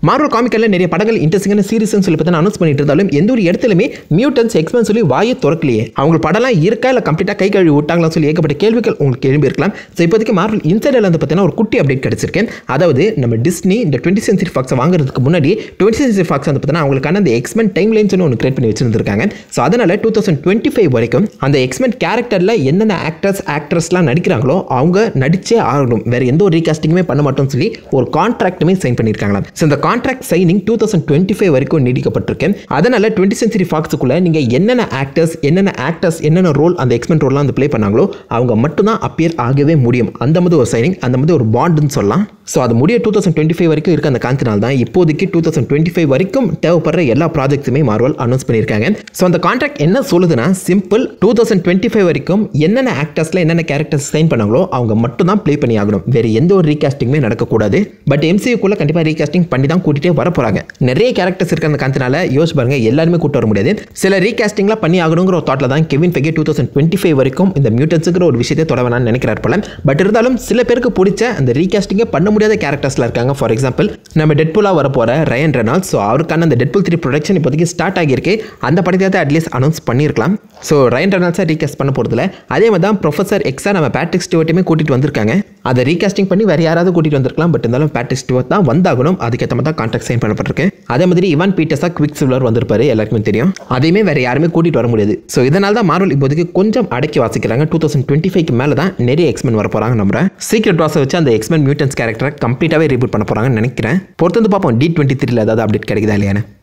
Marvel காமிக்கல்ல நிறைய படங்கள் இன்ட்ரெஸ்டிங்கான சீரிஸ்னு சொல்லி பார்த்தா அனௌன்ஸ் பண்ணிட்டு இருந்தாலும் எந்த ஒரு இடத்துலையுமே மியூட்டன்ஸ் எக்ஸ்பென்ஸ் சொல்லி வாயை திறக்கலையே அவங்க படம்லாம் இருக்கா இல்லை கம்ப்ளீட்டாக கை கழுவி விட்டாங்களா சொல்லி ஏகப்பட்ட கேள்விகள் உங்களுக்கு எழுப்பி இருக்கலாம் ஸோ இப்போதைக்கு மார்வல் இன்சைடில் வந்து பார்த்தீங்கன்னா ஒரு குட்டி அப்டேட் கிடைச்சிருக்கேன் அதாவது நம்ம டிஸ்னி இந்த டுவெண்ட்டி சென்ச்சுரி ஃபாக்ஸை வாங்குறதுக்கு முன்னாடி டுவெண்ட்டி சென்ச்சுரி ஃபாக்ஸ் வந்து பார்த்தீங்கன்னா அவங்களுக்கான அந்த எக்ஸ்மென் டைம் லைன்ஸ் ஒன்று கிரியேட் பண்ணி வச்சிருந்திருக்காங்க ஸோ அதனால டூ தௌசண்ட் டுவெண்ட்டி ஃபைவ் வரைக்கும் அந்த எக்ஸ்மென் கேரக்டரில் என்னென்ன ஆக்டர்ஸ் ஆக்ட்ரஸ்லாம் நடிக்கிறாங்களோ அவங்க நடிச்சே ஆகணும் வேற எந்த ஒரு ரீகாஸ்டிங்குமே பண்ண மாட்டோம்னு சொல்லி ஒரு கான்ட்ராக்ட்டுமே சைன் பண்ணியிருக்காங்களாம் ஸோ இந்த contract signing two thousand twenty five வரைக்கும் நீடிக்கப்பட்டிருக்கு அதனால டுவெண்ட்டி சென்ச்சுரி ஃபாக்ஸுக்குள்ள நீங்கள் என்னென்ன ஆக்டர்ஸ் என்னென்ன ஆக்டர்ஸ் என்னென்ன ரோல் அந்த எக்ஸ்மென் ரோல்லாம் வந்து ப்ளே பண்ணாங்களோ அவங்க மட்டும்தான் அப்பியர் ஆகவே முடியும் அந்த மாதிரி ஒரு சைனிங் அந்த மாதிரி ஒரு பாண்டுன்னு சொல்லலாம் ஸோ அது முடிய டூ தௌசண்ட் டுவெண்ட்டி ஃபைவ் வரைக்கும் இருக்க அந்த காந்தினால் தான் இப்போதைக்கு டூ தௌசண்ட் டுவெண்ட்டி ஃபைவ் வரைக்கும் தேவைப்படுற எல்லா ப்ராஜெக்ட்ஸுமே மார்வல் அனௌன்ஸ் பண்ணியிருக்காங்க ஸோ அந்த கான்ட்ராக்ட் என்ன சொல்லுதுன்னா simple two thousand twenty five வரைக்கும் என்னென்ன ஆக்டர்ஸில் என்னென்ன கேரக்டர்ஸ் சைன் பண்ணாங்களோ அவங்க மட்டும் தான் ப்ளே பண்ணி ஆகணும் வேறு எந்த ஒரு ரீகாஸ்டிங்குமே நடக்கக்கூடாது பட் எம்சியூக்குள்ளே கண்டிப்பாக ரீகாஸ்டிங் பண்ணி தான் கூட்டிகிட்டே வர போகிறாங்க நிறைய கேரக்டர்ஸ் இருக்க அந்த காந்தினால யோசிச்சு பாருங்க எல்லாருமே கூட்டு வர முடியாது சில ரீகாஸ்டிங்லாம் பண்ணி ஆகணுங்கிற ஒரு தாட்டில் தான் Kevin Feige two thousand twenty five வரைக்கும் இந்த மியூட்டன்ஸுங்கிற ஒரு விஷயத்தை தொட வேணாம்னு நினைக்கிறார் போல பட் இருந்தாலும் சில பேருக்கு பிடிச்ச அந்த ரீகாஸ்டிங்கே பண்ண முடியாத கேரக்டர்ஸில் இருக்காங்க ஃபார் எக்ஸாம்பிள் நம்ம டெட்புலாக வர போகிற ரயன் ரெனால்ட் ஸோ அவருக்கான அந்த டெட்புல் த்ரீ ப்ரொடக்ஷன் இப்போதைக்கு ஸ்டார்ட் ஆகியிருக்கு அந்த படத்தை அட்லீஸ்ட் அனௌன்ஸ் பண்ணியிருக்கலாம் ஸோ ரயன் ரெனால்ட்ஸாக ரீகாஸ்ட் பண்ண போகிறதுல அதே மாதிரி தான் ப்ரொஃபசர் எக்ஸா நம்ம பேட்ரிக் ஸ்டுவர்ட்டுமே கூட்டிகிட்டு வந்திருக்காங்க அதை ரீகாஸ்டிங் பண்ணி வேறு யாராவது கூட்டிகிட்டு வந்திருக்கலாம் பட் இருந்தாலும் பேட்ரிக் ஸ்டுவர்ட் தான் வந்தாகணும் அதுக்கேற்ற மாதிரி தான் கான்ட்ராக்ட் சைன் பண்ணப்பட்டிருக்கு அதே மாதிரி இவான் பீட்டர்ஸாக குவிக் சில்வர் வந்திருப்பாரு எல்லாருக்குமே தெரியும் அதையுமே வேறு யாருமே கூட்டிகிட்டு வர முடியாது ஸோ இதனால தான் மார்வல் இப்போதைக்கு கொஞ்சம் அடக்கி வாசிக்கிறாங்க டூ தௌசண்ட் டுவெண்ட்டி ஃபைவ்க்கு மேலே தான் நிறைய எக்ஸ்மென் வர போகிறாங்க நம்புறேன் சீக்ரெட் வாசை வச்சு அந்த எக்ஸ்மென் மியூட்டன்ஸ் கேரக்டரை கம்ப்ளீட்டாகவே ரீபூட் பண்ண போகிறாங்கன்னு நினைக்கிறேன் பொறுத்து வந்து பார்ப்போம் டி டுவெண்ட்டி த்ரீல ஏதாவது அப்டேட் கிடைக்குதா இல்லையான்னு